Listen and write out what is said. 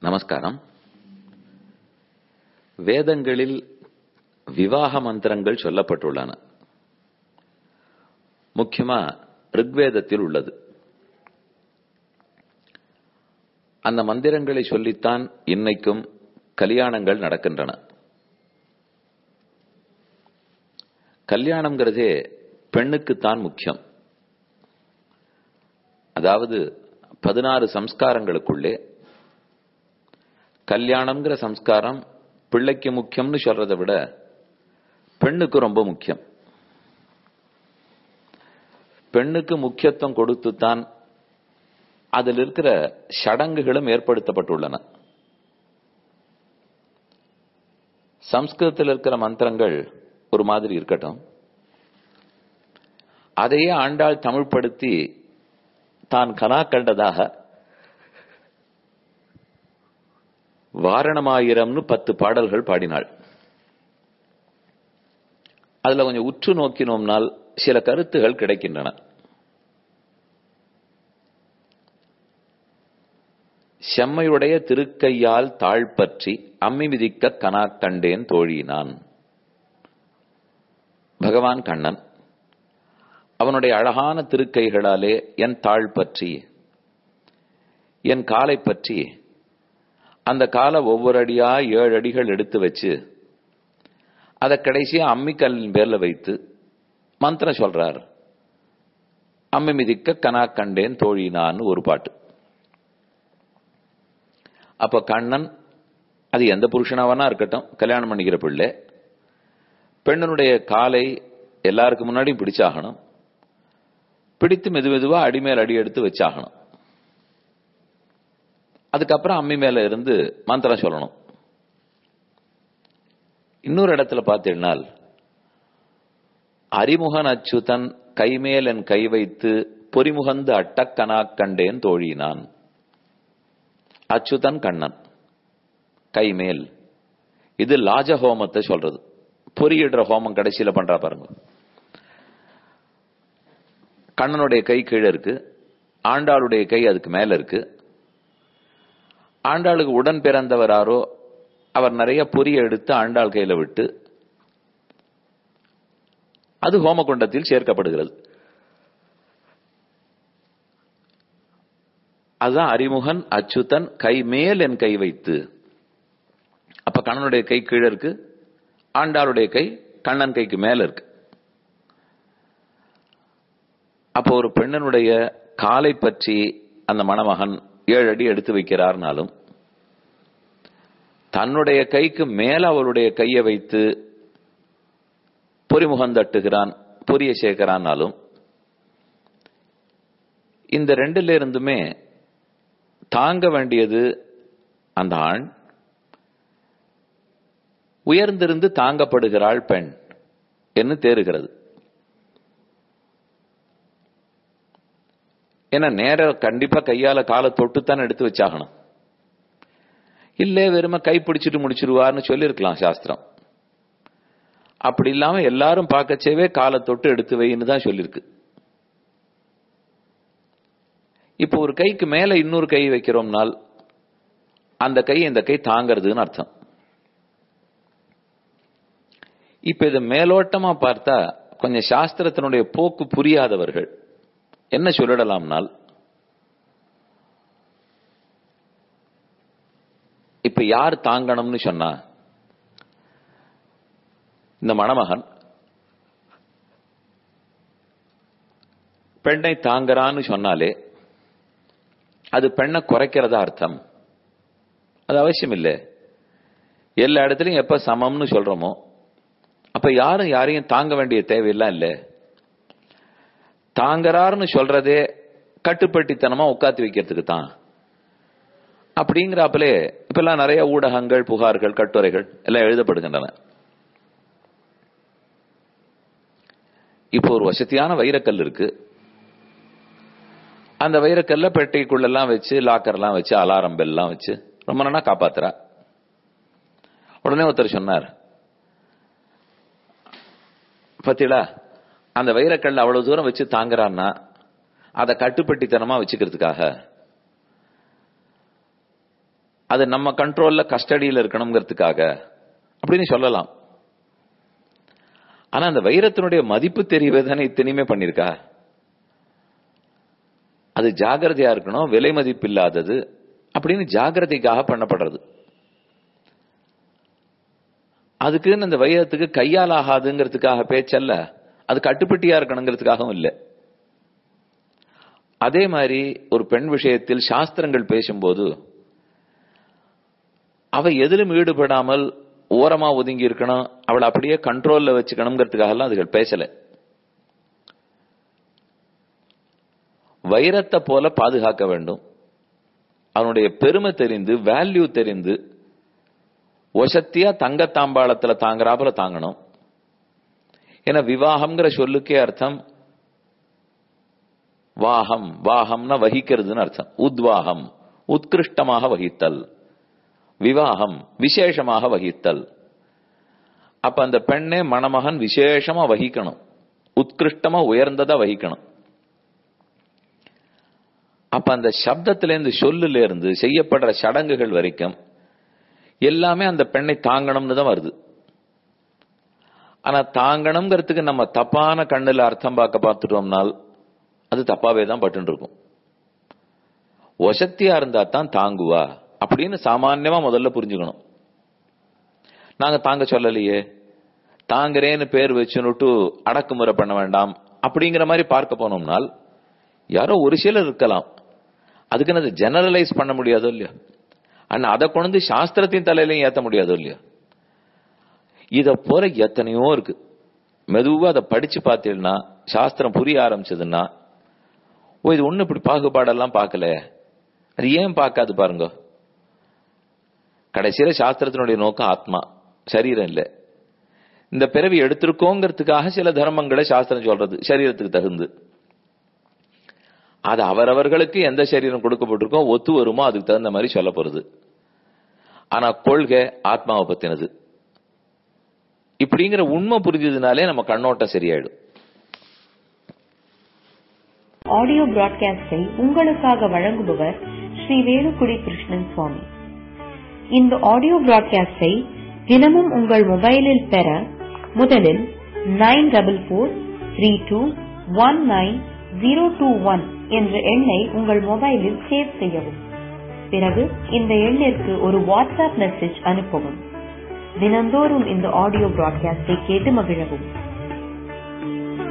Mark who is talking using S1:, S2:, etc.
S1: நமஸ்காரம் வேதங்களில் விவாக மந்திரங்கள் சொல்லப்பட்டுள்ளன முக்கியமா ரிக்வேதத்தில் உள்ளது அந்த மந்திரங்களை சொல்லித்தான் இன்னைக்கும் கல்யாணங்கள் நடக்கின்றன கல்யாணம்ங்கிறதே பெண்ணுக்குத்தான் முக்கியம் அதாவது பதினாறு சம்ஸ்காரங்களுக்குள்ளே கல்யாணம்ங்கிற சம்ஸ்காரம் பிள்ளைக்கு முக்கியம்னு சொல்றதை விட பெண்ணுக்கு ரொம்ப முக்கியம் பெண்ணுக்கு முக்கியத்துவம் கொடுத்துத்தான் அதில் இருக்கிற சடங்குகளும் ஏற்படுத்தப்பட்டுள்ளன சம்ஸ்கிருதத்தில் இருக்கிற மந்திரங்கள் ஒரு மாதிரி இருக்கட்டும் அதையே ஆண்டாள் தமிழ்படுத்தி தான் கனா கண்டதாக வாரணமாயிரம்னு பத்து பாடல்கள் பாடினாள் அதுல கொஞ்சம் உற்று நோக்கினோம்னால் சில கருத்துகள் கிடைக்கின்றன செம்மையுடைய திருக்கையால் தாழ்பற்றி அம்மி மிதிக்க கனா கண்டேன் தோழினான் பகவான் கண்ணன் அவனுடைய அழகான திருக்கைகளாலே என் தாழ் பற்றி என் காலை பற்றி அந்த காலை ஒவ்வொரு அடியா ஏழு அடிகள் எடுத்து வச்சு அதை கடைசியா அம்மிக்கல்லின் பேர்ல வைத்து மந்திரம் சொல்றார் அம்மி மிதிக்க கனா கண்டேன் தோழினான்னு ஒரு பாட்டு அப்ப கண்ணன் அது எந்த புருஷனாவனா இருக்கட்டும் கல்யாணம் பண்ணிக்கிற பிள்ளை பெண்ணனுடைய காலை எல்லாருக்கும் முன்னாடியும் பிடிச்சாகணும் பிடித்து மெது மெதுவா அடிமேல் அடி எடுத்து வச்சாகணும் அதுக்கப்புறம் அம்மி மேல இருந்து மந்திரம் சொல்லணும் இன்னொரு இடத்துல பார்த்தீங்கன்னால் அறிமுகன் அச்சுதன் கைமேல் என் கை வைத்து பொறிமுகந்து அட்டக்கனா கண்டேன் தோழினான் அச்சுதன் கண்ணன் கைமேல் இது லாஜ ஹோமத்தை சொல்றது பொறியிடுற ஹோமம் கடைசியில பண்றா பாருங்க கண்ணனுடைய கை கீழே இருக்கு ஆண்டாளுடைய கை அதுக்கு மேல இருக்கு ஆண்டாளுக்கு உடன் பிறந்தவராரோ அவர் நிறைய பொரிய எடுத்து ஆண்டாள் கையில விட்டு அது ஹோமகுண்டத்தில் சேர்க்கப்படுகிறது அதுதான் அறிமுகன் அச்சுதன் கை மேல் என் கை வைத்து அப்ப கண்ணனுடைய கை கீழே இருக்கு ஆண்டாளுடைய கை கண்ணன் கைக்கு மேல இருக்கு அப்போ ஒரு பெண்ணனுடைய காலை பற்றி அந்த மணமகன் ஏழு அடி எடுத்து வைக்கிறார்னாலும் தன்னுடைய கைக்கு மேல அவருடைய கையை வைத்து பொறிமுகம் தட்டுகிறான் பொரிய சேர்க்கிறான்னாலும் இந்த ரெண்டுல இருந்துமே தாங்க வேண்டியது அந்த ஆண் உயர்ந்திருந்து தாங்கப்படுகிறாள் பெண் என்று தேறுகிறது ஏன்னா நேர கண்டிப்பா கையால காலை தொட்டுத்தான் எடுத்து வச்சாகணும் இல்ல வெறும கை பிடிச்சிட்டு முடிச்சிருவார்னு சொல்லியிருக்கலாம் சாஸ்திரம் அப்படி இல்லாம எல்லாரும் பார்க்கச்சேவே காலை தொட்டு எடுத்து வைன்னு தான் சொல்லியிருக்கு இப்போ ஒரு கைக்கு மேல இன்னொரு கை வைக்கிறோம்னால் அந்த கை இந்த கை தாங்கிறதுன்னு அர்த்தம் இப்ப இதை மேலோட்டமா பார்த்தா கொஞ்சம் சாஸ்திரத்தினுடைய போக்கு புரியாதவர்கள் என்ன சொல்லிடலாம்னால் இப்ப யார் தாங்கணும்னு சொன்னா இந்த மணமகன் பெண்ணை தாங்குறான்னு சொன்னாலே அது பெண்ணை குறைக்கிறதா அர்த்தம் அது அவசியம் இல்லை எல்லா இடத்துலையும் எப்ப சமம்னு சொல்றோமோ அப்ப யாரும் யாரையும் தாங்க வேண்டிய தேவையெல்லாம் இல்லை தாங்கறாருன்னு சொல்றதே கட்டுப்பட்டித்தனமா உட்காத்தி வைக்கிறதுக்கு தான் அப்படிங்கிறாப்பிலே இப்பெல்லாம் நிறைய ஊடகங்கள் புகார்கள் கட்டுரைகள் எல்லாம் எழுதப்படுகின்றன இப்போ ஒரு வசதியான வைரக்கல் இருக்கு அந்த வைரக்கல்ல பெட்டிக்குள்ளெல்லாம் வச்சு லாக்கர்லாம் வச்சு அலாரம் பெல்லாம் வச்சு ரொம்ப நாளா காப்பாத்துறா உடனே ஒருத்தர் சொன்னார் பத்திடா அந்த வைரக்கல்ல அவ்வளவு தூரம் வச்சு தாங்குறான்னா அதை கட்டுப்பட்டித்தனமா வச்சுக்கிறதுக்காக அது நம்ம கண்ட்ரோல்ல கஸ்டடியில் இருக்கணுங்கிறதுக்காக அப்படின்னு சொல்லலாம் ஆனா அந்த வைரத்தினுடைய மதிப்பு தெரியவே தானே இத்தனையுமே பண்ணிருக்கா அது ஜாகிரதையா இருக்கணும் விலை மதிப்பு இல்லாதது அப்படின்னு ஜாகிரதைக்காக பண்ணப்படுறது அதுக்குன்னு அந்த வைரத்துக்கு கையால் ஆகாதுங்கிறதுக்காக பேச்சல்ல அது கட்டுப்பட்டியா இருக்கணுங்கிறதுக்காகவும் இல்லை அதே மாதிரி ஒரு பெண் விஷயத்தில் சாஸ்திரங்கள் பேசும்போது அவ எதிலும் ஈடுபடாமல் ஓரமா ஒதுங்கி இருக்கணும் அவளை அப்படியே கண்ட்ரோல்ல வச்சுக்கணுங்கிறதுக்காக எல்லாம் அதுகள் பேசல வைரத்தை போல பாதுகாக்க வேண்டும் அவனுடைய பெருமை தெரிந்து வேல்யூ தெரிந்து ஒசத்தியா தங்க தாம்பாளத்துல தாங்குறாப்புல தாங்கணும் ஏன்னா விவாகம்ங்கிற சொல்லுக்கே அர்த்தம் வாகம் வாகம்னா வகிக்கிறதுன்னு அர்த்தம் உத்வாகம் உத்கிருஷ்டமாக வகித்தல் விவாகம் விசேஷமாக வகித்தல் அப்ப அந்த பெண்ணே மணமகன் விசேஷமா வகிக்கணும் உத்கிருஷ்டமா உயர்ந்ததா வகிக்கணும் அப்ப அந்த சப்தத்திலேருந்து சொல்லுல இருந்து செய்யப்படுற சடங்குகள் வரைக்கும் எல்லாமே அந்த பெண்ணை தாங்கணும்னு தான் வருது ஆனா தாங்கணுங்கிறதுக்கு நம்ம தப்பான கண்ணுல அர்த்தம் பார்க்க பார்த்துட்டோம்னால் அது தப்பாவே தான் பட்டு இருக்கும் ஒசத்தியா இருந்தா தான் தாங்குவா அப்படின்னு சாமான்யமா முதல்ல புரிஞ்சுக்கணும் நாங்க தாங்க சொல்லலையே தாங்குறேன்னு பேர் வச்சுன்னுட்டு அடக்குமுறை பண்ண வேண்டாம் அப்படிங்கிற மாதிரி பார்க்க போனோம்னால் யாரோ ஒரு சிலர் இருக்கலாம் அதுக்குன்னு அதை ஜெனரலைஸ் பண்ண முடியாதோ இல்லையா அண்ணா அதை கொண்டு சாஸ்திரத்தின் தலையிலையும் ஏத்த முடியாதோ இல்லையா இத போல எத்தனையோ இருக்கு மெதுவா அதை படிச்சு பார்த்தீங்கன்னா சாஸ்திரம் புரிய ஆரம்பிச்சதுன்னா ஓ இது ஒண்ணு இப்படி பாகுபாடெல்லாம் பார்க்கல அது ஏன் பார்க்காது பாருங்க கடைசியில சாஸ்திரத்தினுடைய நோக்கம் ஆத்மா சரீரம் இல்ல இந்த பிறவி எடுத்திருக்கோங்கிறதுக்காக சில தர்மங்களை சாஸ்திரம் சொல்றது சரீரத்துக்கு தகுந்து அது அவரவர்களுக்கு எந்த சரீரம் கொடுக்கப்பட்டிருக்கோ ஒத்து வருமோ அதுக்கு தகுந்த மாதிரி சொல்ல போறது ஆனா கொள்கை ஆத்மாவை பத்தினது இப்படிங்கிற உண்மை புரிஞ்சதுனாலே நம்ம கண்ணோட்டம் சரியாயிடும்
S2: ஆடியோ பிராட்காஸ்டை உங்களுக்காக வழங்குபவர் ஸ்ரீ வேலுக்குடி கிருஷ்ணன் சுவாமி இந்த ஆடியோ பிராட்காஸ்டை தினமும் உங்கள் மொபைலில் பெற முதலில் nine double four three two one nine zero two one என்ற எண்ணை உங்கள் மொபைலில் சேவ் செய்யவும் பிறகு இந்த எண்ணிற்கு ஒரு வாட்ஸ்அப் மெசேஜ் அனுப்பவும் தினந்தோறும் இந்த ஆடியோ பிராட்காஸ்டை கேட்டு மகிழவும்